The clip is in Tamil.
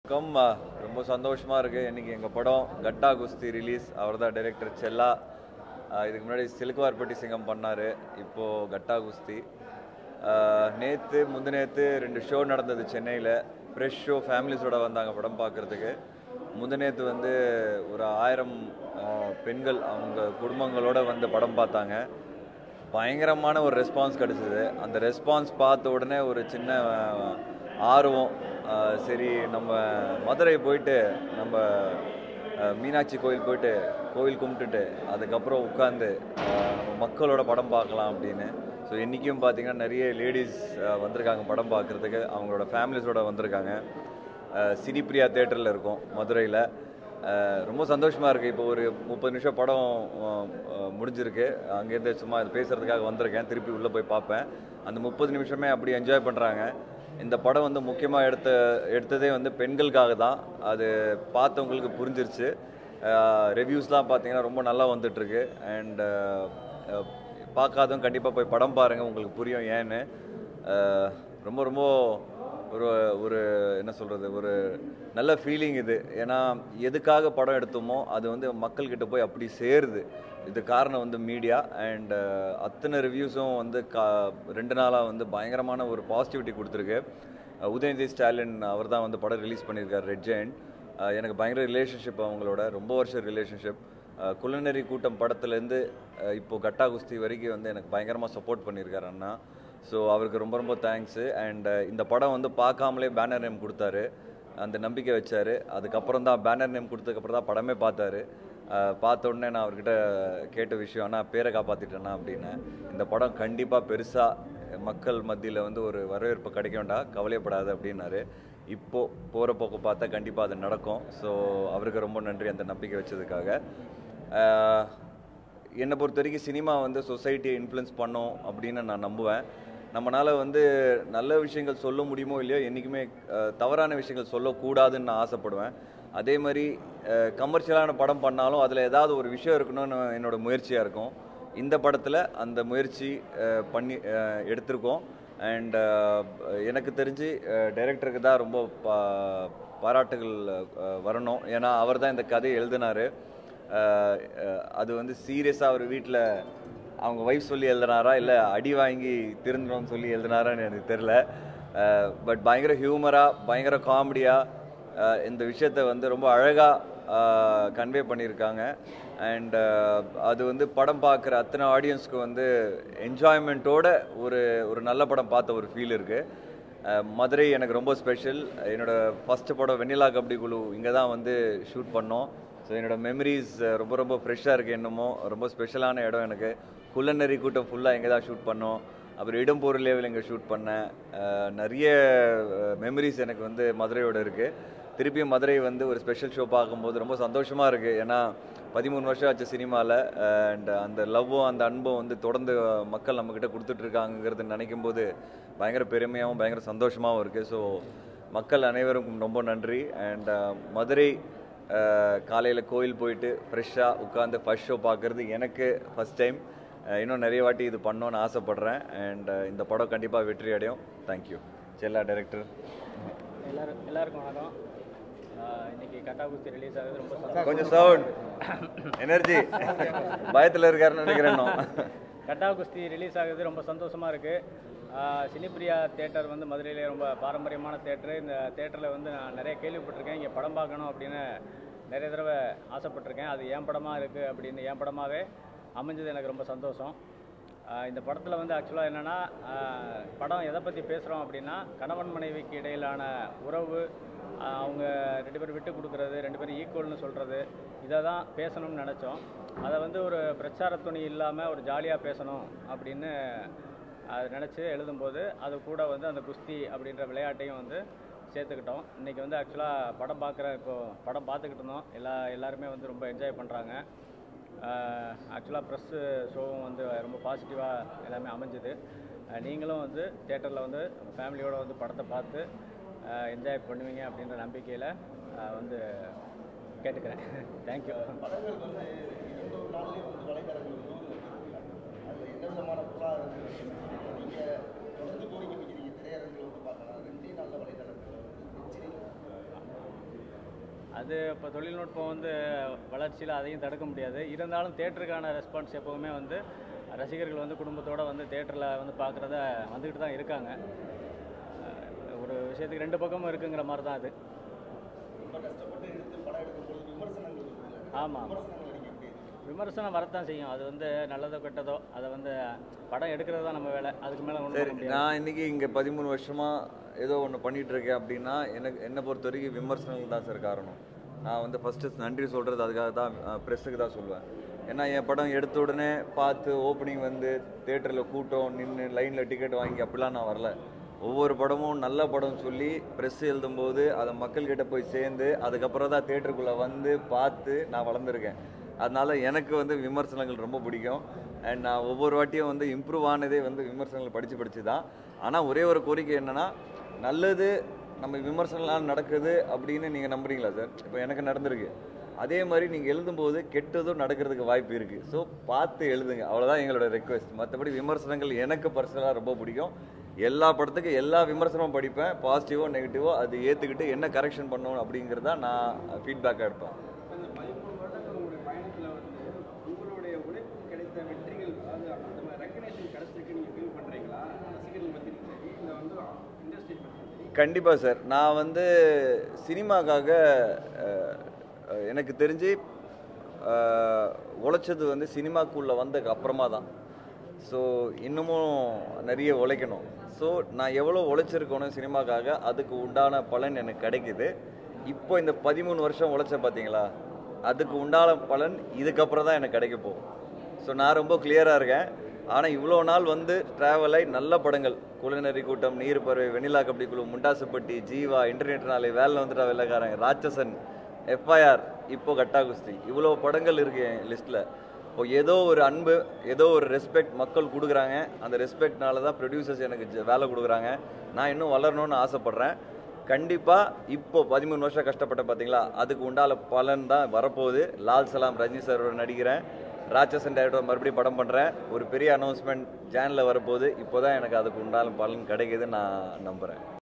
வணக்கம் அஹ், ரொம்ப சந்தோஷமா இருக்கு இன்னைக்கு எங்க படம் கட்டா குஸ்தி ரிலீஸ் அவர் தான் டைரக்டர் செல்லா அஹ், இதுக்கு முன்னாடி சிலுக்குவார்பட்டி சிங்கம் பண்ணாரு இப்போ கட்டா குஸ்தி அஹ், நேத்து முந்தினேத்து ரெண்டு ஷோ நடந்தது சென்னையில் ஃப்ரெஷ் ஷோ ஃபேமிலிஸோட வந்தாங்க படம் பார்க்கறதுக்கு முந்தினேத்து வந்து ஒரு ஆயிரம் அஹ், பெண்கள் அவங்க குடும்பங்களோட வந்து படம் பார்த்தாங்க பயங்கரமான ஒரு ரெஸ்பான்ஸ் கிடைச்சது அந்த ரெஸ்பான்ஸ் பார்த்த உடனே ஒரு சின்ன அஹ், ஆர்வம் அஹ், சரி நம்ம மதுரை போயிட்டு நம்ம அஹ், மீனாட்சி கோயில் போயிட்டு கோயில் கும்பிட்டுட்டு அதுக்கப்புறம் உட்காந்து நம்ம மக்களோட படம் பார்க்கலாம் அப்படின்னு ஸோ இன்றைக்கும் பார்த்தீங்கன்னா நிறைய லேடிஸ் வந்திருக்காங்க படம் பார்க்குறதுக்கு அவங்களோட ஃபேமிலிஸோட வந்திருக்காங்க அஹ், சினிப்பிரியா தேட்டரில் இருக்கோம் மதுரையில் அஹ் ரொம்ப சந்தோஷமா இருக்கு இப்போ ஒரு முப்பது நிமிஷம் படம் அஹ், அஹ், முடிஞ்சிருக்கு அங்கேருந்து சும்மா இது பேசுறதுக்காக வந்திருக்கேன் திருப்பி உள்ளே போய் பார்ப்பேன் அந்த முப்பது நிமிஷமே அப்படி என்ஜாய் பண்ணுறாங்க இந்த படம் வந்து முக்கியமாக எடுத்த எடுத்ததே வந்து பெண்களுக்காக தான் அது பார்த்தவங்களுக்கு புரிஞ்சிருச்சு ரிவ்யூஸ்லாம் பார்த்தீங்கன்னா ரொம்ப நல்லா வந்துட்டுருக்கு அண்ட் பார்க்காதவங்க கண்டிப்பாக போய் படம் பாருங்கள் உங்களுக்கு புரியும் ஏன்னு அஹ், ரொம்ப ரொம்ப ஒரு ஒரு என்ன சொல்கிறது ஒரு நல்ல ஃபீலிங் இது ஏன்னா எதுக்காக படம் எடுத்தோமோ அது வந்து மக்கள்கிட்ட போய் அப்படி சேருது இது காரணம் வந்து மீடியா அண்ட் அத்தனை ரிவ்யூஸும் வந்து கா ரெண்டு நாளாக வந்து பயங்கரமான ஒரு பாசிட்டிவிட்டி கொடுத்துருக்கு அஹ் உதயநிதி ஸ்டாலின் அவர் தான் வந்து படம் ரிலீஸ் பண்ணியிருக்காரு ரெட் ஜெயண்ட் எனக்கு பயங்கர ரிலேஷன்ஷிப் அவங்களோட ரொம்ப வருஷம் ரிலேஷன்ஷிப் குள்ளநெறி கூட்டம் படத்துலேருந்து இப்போ கட்டா குஸ்தி வரைக்கும் வந்து எனக்கு பயங்கரமாக சப்போர்ட் பண்ணியிருக்காரு அண்ணா ஸோ அவருக்கு ரொம்ப ரொம்ப தேங்க்ஸு அண்ட் இந்த படம் வந்து பார்க்காமலே பேனர் நேம் கொடுத்தாரு அந்த நம்பிக்கை வச்சாரு அதுக்கப்புறம் தான் பேனர் நேம் கொடுத்ததுக்கப்புறம் தான் படமே பார்த்தாரு அஹ் பார்த்த உடனே நான் அவர்கிட்ட கேட்ட விஷயம் அண்ணா பேரை காப்பாற்றிட்டேண்ணா அப்படின்னு இந்த படம் கண்டிப்பாக பெருசாக மக்கள் மத்தியில் வந்து ஒரு வரவேற்பு கிடைக்க வேண்டாம் கவலையப்படாது அப்படின்னாரு இப்போ போகிற போக்கு பார்த்தா கண்டிப்பாக அது நடக்கும் ஸோ அவருக்கு ரொம்ப நன்றி அந்த நம்பிக்கை வச்சதுக்காக அஹ் என்னை பொறுத்த வரைக்கும் சினிமா வந்து சொசைட்டியை இன்ஃப்ளூயன்ஸ் பண்ணும் அப்படின்னு நான் நம்புவேன் நம்மளால் வந்து நல்ல விஷயங்கள் சொல்ல முடியுமோ இல்லையோ என்றைக்குமே அஹ், தவறான விஷயங்கள் சொல்லக்கூடாதுன்னு நான் ஆசைப்படுவேன் அதே மாதிரி கமர்ஷியலான படம் பண்ணாலும் அதில் ஏதாவது ஒரு விஷயம் இருக்கணும்னு என்னோட முயற்சியாக இருக்கும் இந்த படத்தில் அந்த முயற்சி அஹ், பண்ணி அஹ், எடுத்திருக்கோம் அண்ட் எனக்கு தெரிஞ்சு டைரக்டருக்கு தான் ரொம்ப பா பாராட்டுகள் அஹ், வரணும் ஏன்னா அவர் தான் இந்த கதையை எழுதினாரு அஹ், அஹ், அது வந்து சீரியஸாக அவர் வீட்டில் அவங்க ஒய்ஃப் சொல்லி எழுதினாரா இல்லை அடி வாங்கி திருந்தணும்னு சொல்லி எழுதினாரான்னு எனக்கு தெரில பட் பயங்கர ஹியூமராக பயங்கர காமெடியாக இந்த விஷயத்தை வந்து ரொம்ப அழகாக கன்வே பண்ணியிருக்காங்க அண்ட் அது வந்து படம் பார்க்குற அத்தனை ஆடியன்ஸ்க்கு வந்து என்ஜாய்மெண்ட்டோட ஒரு ஒரு நல்ல படம் பார்த்த ஒரு ஃபீல் இருக்குது அஹ் மதுரை எனக்கு ரொம்ப ஸ்பெஷல் என்னோட ஃபர்ஸ்ட் படம் வெண்ணிலா கபடி குழு இங்கே தான் வந்து ஷூட் பண்ணோம் ஸோ என்னோட மெமரிஸ் ரொம்ப ரொம்ப ஃப்ரெஷ்ஷாக இருக்குது என்னமோ ரொம்ப ஸ்பெஷலான இடம் எனக்கு குள்ளநெறி கூட்டம் ஃபுல்லாக இங்கே தான் ஷூட் பண்ணோம் அப்புறம் இடம்பொருள் லேவில் இங்கே ஷூட் பண்ணேன் அஹ் நிறைய மெமரிஸ் எனக்கு வந்து மதுரையோட இருக்குது திருப்பியும் மதுரை வந்து ஒரு ஸ்பெஷல் ஷோ பார்க்கும்போது ரொம்ப சந்தோஷமாக இருக்குது ஏன்னா பதிமூணு வருஷம் ஆச்சு சினிமாவில் அண்ட் அந்த லவ்வும் அந்த அன்பும் வந்து தொடர்ந்து மக்கள் நம்மக்கிட்ட கொடுத்துட்ருக்காங்கிறது நினைக்கும் போது பயங்கர பெருமையாகவும் பயங்கர சந்தோஷமாகவும் இருக்குது ஸோ மக்கள் அனைவருக்கும் ரொம்ப நன்றி அண்ட் மதுரை காலையில் கோயில் போயிட்டு ஃப்ரெஷ்ஷாக உட்காந்து ஃபர்ஸ்ட் ஷோ பார்க்குறது எனக்கு ஃபஸ்ட் டைம் இன்னும் நிறைய வாட்டி இது பண்ணோன்னு ஆசைப்பட்றேன் அண்ட் இந்த படம் கண்டிப்பாக வெற்றி அடையும் தேங்க்யூ செல்லா டைரக்டர் எல்லாரும் எல்லாருக்கும் வணக்கம் ஆஹ் இன்னைக்கு கட்டா குஸ்தி ரிலீஸ் ஆகுது ரொம்ப சந்தோஷம் கொஞ்சம் சவுண்ட் எனர்ஜி பயத்தில் இருக்காருன்னு நினைக்கிறேன் இன்னும். கட்டா குஸ்தி ரிலீஸ் ஆகுது ரொம்ப சந்தோஷமா இருக்கு ஆஹ் சினிப்பிரியா தேட்டர் வந்து மதுரையிலே ரொம்ப பாரம்பரியமான தேட்டரு இந்த தேட்டரில் வந்து நான் நிறைய கேள்விப்பட்டிருக்கேன் இங்கே படம் பார்க்கணும் அப்படின்னு நிறைய தடவை ஆசைப்பட்டிருக்கேன் அது என் படமாக இருக்குது அப்படின்னு என் படமாகவே அமைஞ்சது எனக்கு ரொம்ப சந்தோஷம் ஆஹ் இந்த படத்தில் வந்து ஆக்சுவலாக என்னென்னா படம் எதை பற்றி பேசுகிறோம் அப்படின்னா கணவன் மனைவிக்கு இடையிலான உறவு ஆஹ் அவங்க ரெண்டு பேரும் விட்டு கொடுக்குறது ரெண்டு பேரும் ஈக்குவல்னு சொல்கிறது இதை தான் பேசணும்னு நினச்சோம் அதை வந்து ஒரு பிரச்சார துணி இல்லாமல் ஒரு ஜாலியாக பேசணும் அப்படின்னு அது நினச்சி எழுதும்போது அது கூட வந்து அந்த குஸ்தி அப்படின்ற விளையாட்டையும் வந்து சேர்த்துக்கிட்டோம் இன்றைக்கி வந்து ஆக்சுவலாக படம் பார்க்குற இப்போ படம் பார்த்துக்கிட்டு இருந்தோம் எல்லா எல்லாருமே வந்து ரொம்ப என்ஜாய் பண்ணுறாங்க ஆக்சுவலாக ப்ரெஸ்ஸு ஷோவும் வந்து ரொம்ப பாசிட்டிவாக எல்லாமே அமைஞ்சுது அஹ் நீங்களும் வந்து தேட்டரில் வந்து ஃபேமிலியோட வந்து படத்தை பார்த்து என்ஜாய் பண்ணுவீங்க அப்படின்ற நம்பிக்கையில் வந்து கேட்டுக்கிறேன் தேங்க்யூ படங்கள் வந்து இரண்டு நாள்லேயும் வந்து வலைதளங்களுக்கும் அதில் எந்த விதமான புகார் நீங்கள் தொடர்ந்து கோரிக்கை வைக்கிறீங்க திரையரங்கில் வந்து பார்க்கலாம் ரெண்டே நாளில் வலைதளங்கள் வந்து வெற்றி அது இப்போ தொழில்நுட்பம் வந்து வளர்ச்சியில் அதையும் தடுக்க முடியாது இருந்தாலும் தேட்டருக்கான ரெஸ்பான்ஸ் எப்போவுமே வந்து ரசிகர்கள் வந்து குடும்பத்தோடு வந்து தேட்டரில் வந்து பார்க்குறத வந்துக்கிட்டு தான் இருக்காங்க அஹ் ஒரு விஷயத்துக்கு ரெண்டு பக்கமும் இருக்குங்கிற மாதிரி தான் அது ரொம்ப கஷ்டப்பட்டு எடுத்து படம் எடுக்கும் பொழுது விமர்சனங்கள் வருதுல்ல ஆமாம் விமர்சனங்கள் நீங்கள் எப்படி எதிர்கொள்றீங்க? விமர்சனம் வரத்தான் செய்யும் அது வந்து நல்லதோ கெட்டதோ அதை வந்து படம் எடுக்கிறது தான் நம்ம வேலை அதுக்கு மேலே ஒன்றும் சரி பண்ண முடியாது நான் இன்னைக்கு இங்கே பதிமூணு வருஷமாக ஏதோ ஒன்று பண்ணிட்டு இருக்கேன் அப்படின்னா எனக்கு என்னை பொறுத்த வரைக்கும் விமர்சனங்கள் தான் சார் காரணம் நான் வந்து ஃபஸ்ட்டு நன்றி சொல்கிறது அதுக்காக தான் ப்ரெஸ்ஸுக்கு தான் சொல்லுவேன் ஏன்னா என் படம் எடுத்த உடனே பார்த்து ஓப்பனிங் வந்து தேட்டரில் கூட்டம் நின்று லைனில் டிக்கெட் வாங்கி அப்படிலாம் நான் வரல ஒவ்வொரு படமும் நல்ல படம் சொல்லி ப்ரெஸ் எழுதும்போது அதை மக்கள்கிட்ட போய் சேர்ந்து அதுக்கப்புறம் தான் தேட்டருக்குள்ளே வந்து பார்த்து நான் வளர்ந்துருக்கேன் அதனால எனக்கு வந்து விமர்சனங்கள் ரொம்ப பிடிக்கும் அண்ட் நான் ஒவ்வொரு வாட்டியும் வந்து இம்ப்ரூவ் ஆனதே வந்து விமர்சனங்கள் படித்து படித்து தான் ஆனால் ஒரே ஒரு கோரிக்கை என்னென்னா நல்லது நம்ம விமர்சனம்லாம் நடக்குது அப்படின்னு நீங்கள் நம்புறீங்களா சார் இப்போ எனக்கு நடந்திருக்கு அதே மாதிரி நீங்கள் எழுதும்போது கெட்டதும் நடக்கிறதுக்கு வாய்ப்பு இருக்குது ஸோ பார்த்து எழுதுங்க அவ்வளோதான் எங்களோட ரெக்வெஸ்ட் மற்றபடி விமர்சனங்கள் எனக்கு பர்சனலாக ரொம்ப பிடிக்கும் எல்லா படத்துக்கும் எல்லா விமர்சனமும் படிப்பேன் பாசிட்டிவோ நெகட்டிவோ அது ஏற்றுக்கிட்டு என்ன கரெக்ஷன் பண்ணணும் அப்படிங்கிறத நான் ஃபீட்பேக்காக எடுப்பேன் இந்த பதிமூணு வருடங்கள் உங்களுடைய பயணத்தில் வந்து உங்களுடைய உழைப்பு கிடைத்த வெற்றிகள் அதாவது அந்த மாதிரி ரெக்கக்னேஷன் கிடைச்சிருக்கு நீங்கள் ஃபீல் பண்ணுறீங்களா ரசிகர்கள் பற்றியும் சரி இல்லை வந்து இண்டஸ்ட்ரி பற்றியும் சரி கண்டிப்பாக சார் நான் வந்து சினிமாக்காக அஹ், அஹ், எனக்கு தெரிஞ்சு அஹ், உழைச்சது வந்து சினிமாக்குள்ளே வந்ததுக்கு அப்புறமா தான் ஸோ இன்னமும் நிறைய உழைக்கணும் ஸோ நான் எவ்வளோ உழைச்சிருக்கணும் சினிமாக்காக அதுக்கு உண்டான பலன் எனக்கு கிடைக்குது இப்போ இந்த பதிமூணு வருஷம் உழைச்ச பார்த்தீங்களா அதுக்கு உண்டான பலன் இதுக்கப்புறம் தான் எனக்கு கிடைக்க போகும் ஸோ நான் ரொம்ப கிளியராக இருக்கேன் ஆனால் இவ்வளோ நாள் வந்து ட்ராவல் ஆகி நல்ல படங்கள் குளிநரி கூட்டம் நீர் பறவை வெண்ணிலா கபடி குழு முண்டாசுப்பட்டி ஜீவா இன்டர்நெட் நாளை வேலை வந்துட்டா வெள்ளக்காரன் ராட்சசன் எஃப்ஐஆர் இப்போ கட்டா குஸ்தி இவ்வளோ படங்கள் இருக்கு என் லிஸ்ட்டில் இப்போ ஏதோ ஒரு அன்பு ஏதோ ஒரு ரெஸ்பெக்ட் மக்கள் கொடுக்குறாங்க அந்த ரெஸ்பெக்ட்னால தான் ப்ரொடியூசர்ஸ் எனக்கு ஜ- வேலை கொடுக்குறாங்க நான் இன்னும் வளரணும்னு ஆசைப்பட்றேன் கண்டிப்பாக இப்போ பதிமூணு வருஷம் கஷ்டப்பட்ட பார்த்தீங்களா அதுக்கு உண்டான பலன் தான் வரப்போகுது லால் சலாம் ரஜினி சார் நடிக்கிறேன் ராட்சசன் டைரக்டர் மறுபடியும் படம் பண்ணுறேன் ஒரு பெரிய அனௌன்ஸ்மெண்ட் ஜேனில் வரப்போகுது இப்போ தான் எனக்கு அதுக்கு உண்டான பலன் கிடைக்குதுன்னு நான் நம்புகிறேன்